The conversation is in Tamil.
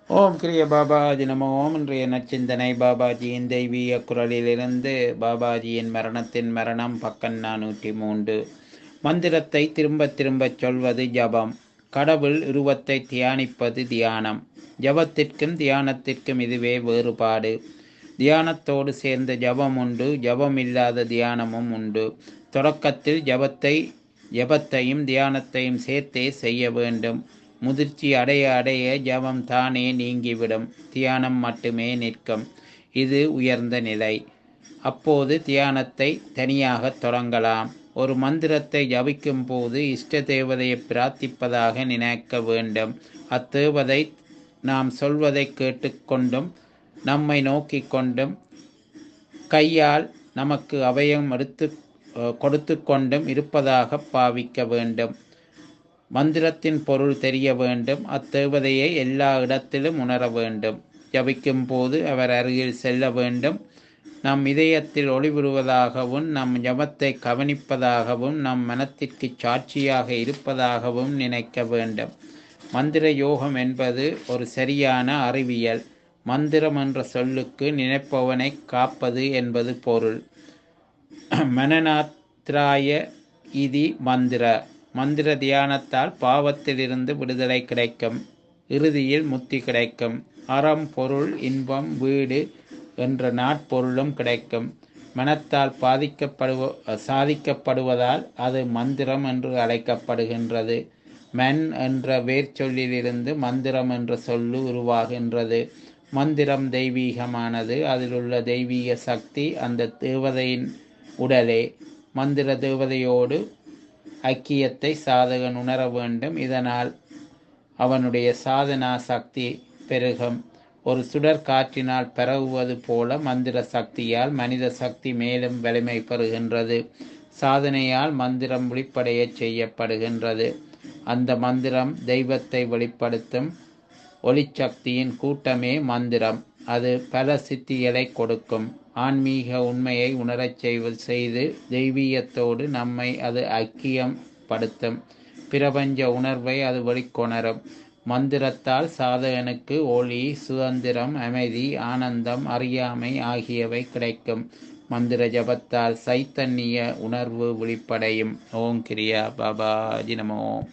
ஓம் கிரிய பாபாஜி நம ஓம் இன்றைய நச்சிந்தனை பாபாஜியின் தெய்வீக குரலிலிருந்து பாபாஜியின் மரணத்தின் மரணம் பக்கம் நானூற்றி மூன்று மந்திரத்தை திரும்ப திரும்பச் சொல்வது ஜபம் கடவுள் உருவத்தை தியானிப்பது தியானம் ஜபத்திற்கும் தியானத்திற்கும் இதுவே வேறுபாடு தியானத்தோடு சேர்ந்த ஜபம் உண்டு ஜபம் இல்லாத தியானமும் உண்டு தொடக்கத்தில் ஜபத்தை ஜபத்தையும் தியானத்தையும் சேர்த்தே செய்ய வேண்டும் முதிர்ச்சி அடைய அடைய ஜபம் தானே நீங்கிவிடும் தியானம் மட்டுமே நிற்கும் இது உயர்ந்த நிலை அப்போது தியானத்தை தனியாக தொடங்கலாம் ஒரு மந்திரத்தை ஜபிக்கும் போது இஷ்ட தேவதையை பிரார்த்திப்பதாக நினைக்க வேண்டும் அத்தேவதை நாம் சொல்வதை கேட்டுக்கொண்டும் நம்மை நோக்கி கொண்டும் கையால் நமக்கு அபயம் எடுத்து கொடுத்து கொண்டும் இருப்பதாக பாவிக்க வேண்டும் மந்திரத்தின் பொருள் தெரிய வேண்டும் அத்தேவதையை எல்லா இடத்திலும் உணர வேண்டும் ஜபிக்கும் போது அவர் அருகில் செல்ல வேண்டும் நம் இதயத்தில் ஒளிவிடுவதாகவும் நம் ஜபத்தை கவனிப்பதாகவும் நம் மனத்திற்கு சாட்சியாக இருப்பதாகவும் நினைக்க வேண்டும் மந்திர யோகம் என்பது ஒரு சரியான அறிவியல் மந்திரம் என்ற சொல்லுக்கு நினைப்பவனை காப்பது என்பது பொருள் மனநாத்ராய இதி மந்திர மந்திர தியானத்தால் பாவத்திலிருந்து விடுதலை கிடைக்கும் இறுதியில் முத்தி கிடைக்கும் அறம் பொருள் இன்பம் வீடு என்ற நாட்பொருளும் கிடைக்கும் மனத்தால் பாதிக்கப்படுவ சாதிக்கப்படுவதால் அது மந்திரம் என்று அழைக்கப்படுகின்றது மண் என்ற வேர்ச்சொல்லிலிருந்து மந்திரம் என்ற சொல்லு உருவாகின்றது மந்திரம் தெய்வீகமானது அதில் உள்ள தெய்வீக சக்தி அந்த தேவதையின் உடலே மந்திர தேவதையோடு ஐக்கியத்தை சாதகன் உணர வேண்டும் இதனால் அவனுடைய சாதனா சக்தி பெருகும் ஒரு சுடர் காற்றினால் பரவுவது போல மந்திர சக்தியால் மனித சக்தி மேலும் வலிமை பெறுகின்றது சாதனையால் மந்திரம் வெளிப்படைய செய்யப்படுகின்றது அந்த மந்திரம் தெய்வத்தை வெளிப்படுத்தும் ஒளிச்சக்தியின் கூட்டமே மந்திரம் அது பல சித்திகளை கொடுக்கும் ஆன்மீக உண்மையை உணரச் செய்வது செய்து தெய்வீகத்தோடு நம்மை அது ஐக்கியம் படுத்தும் பிரபஞ்ச உணர்வை அது வெளிக்கொணரும் மந்திரத்தால் சாதகனுக்கு ஒளி சுதந்திரம் அமைதி ஆனந்தம் அறியாமை ஆகியவை கிடைக்கும் மந்திர ஜபத்தால் சைத்தன்ய உணர்வு வெளிப்படையும் ஓம் கிரியா பாபா ஜினமோ